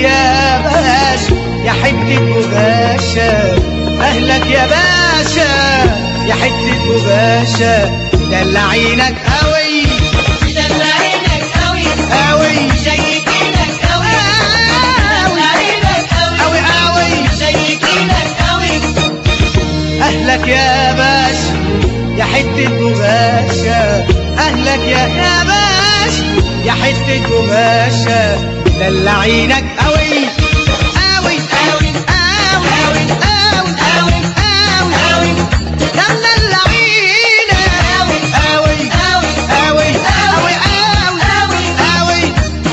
يا باشا يا حتة مباشا أهلك يا باشا يا حتة مباشا دلعينك قوي مدلعينك قوي قوي مشيكينك قوي مدلعينك قوي قوي قوي مشيكينك قوي أهلك يا باشا يا حتة مباشا أهلك يا يا باشا يا حتة مباشا دلعينك قوي قوي قوي قوي قوي قوي قوي قوي دلعينك قوي قوي قوي قوي قوي قوي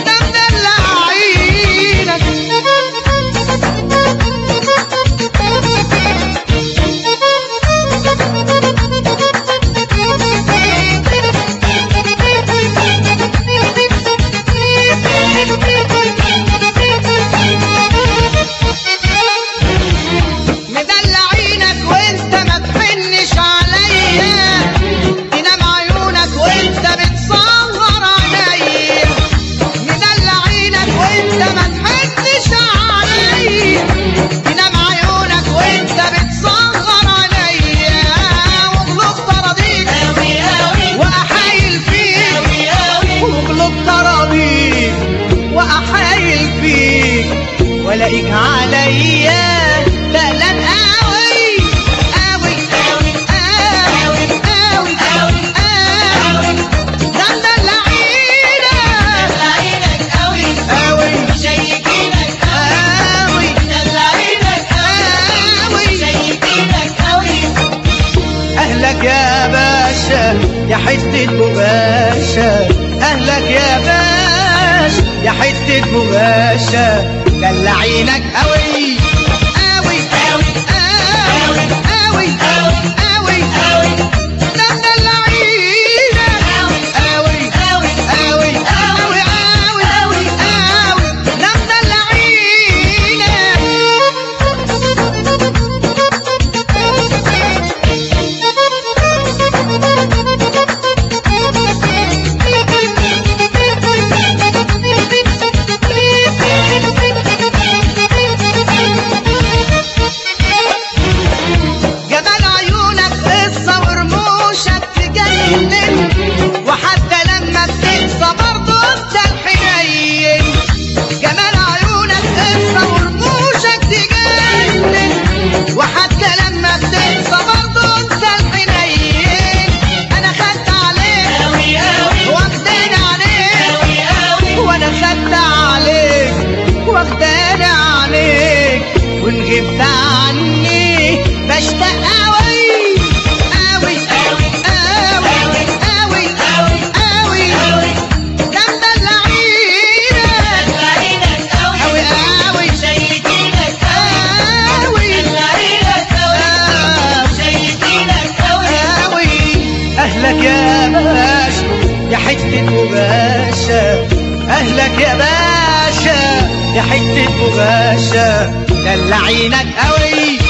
دلعينك مدلعينك وانت ما تحنش عليا تنام عيونك وانت بتصغر عليا مدلعينك وانت ما تحنش عليا تنام عيونك وانت بتصغر عليا واغلق تراضيك قوي قوي واحايل فيك قوي قوي واغلق تراضيك واحايل فيك والاقيك عليا دقلان قوي قوي قوي قوي قوي قوي قوي دلعينك مدلعينك قوي قوي مشيكينك قوي قوي مدلعينك قوي قوي مشيكينك قوي اهلك يا باشا يا حتة مباشا اهلك يا باشا يا حتة مباشا دلعينك قوي قوي قوي قوي قوي قوي قوي دلعينك قوي قوي قوي قوي قوي قوي جمال عيونك قصة ورموشك تجنن وحتى لما بتنسى برضه انت الحنين جمال عيونك قصة ورموشك تجنن وحتى لما بتنسى برضه انت الحنين انا خدت عليك قوي قوي واخدين عليك قوي قوي وانا خدت عليك واخدان عليك وان غبت عني بشتاق قوي قوي قوي قوي قوي قوي قوي قوي دلعينك مدلعينك قوي قوي قوي مشيكينك قوي قوي مدلعينك قوي مشيكينك قوي قوي اهلك يا باشا يا حتة مباشا اهلك يا باشا يا حتة مباشا دلعينك قوي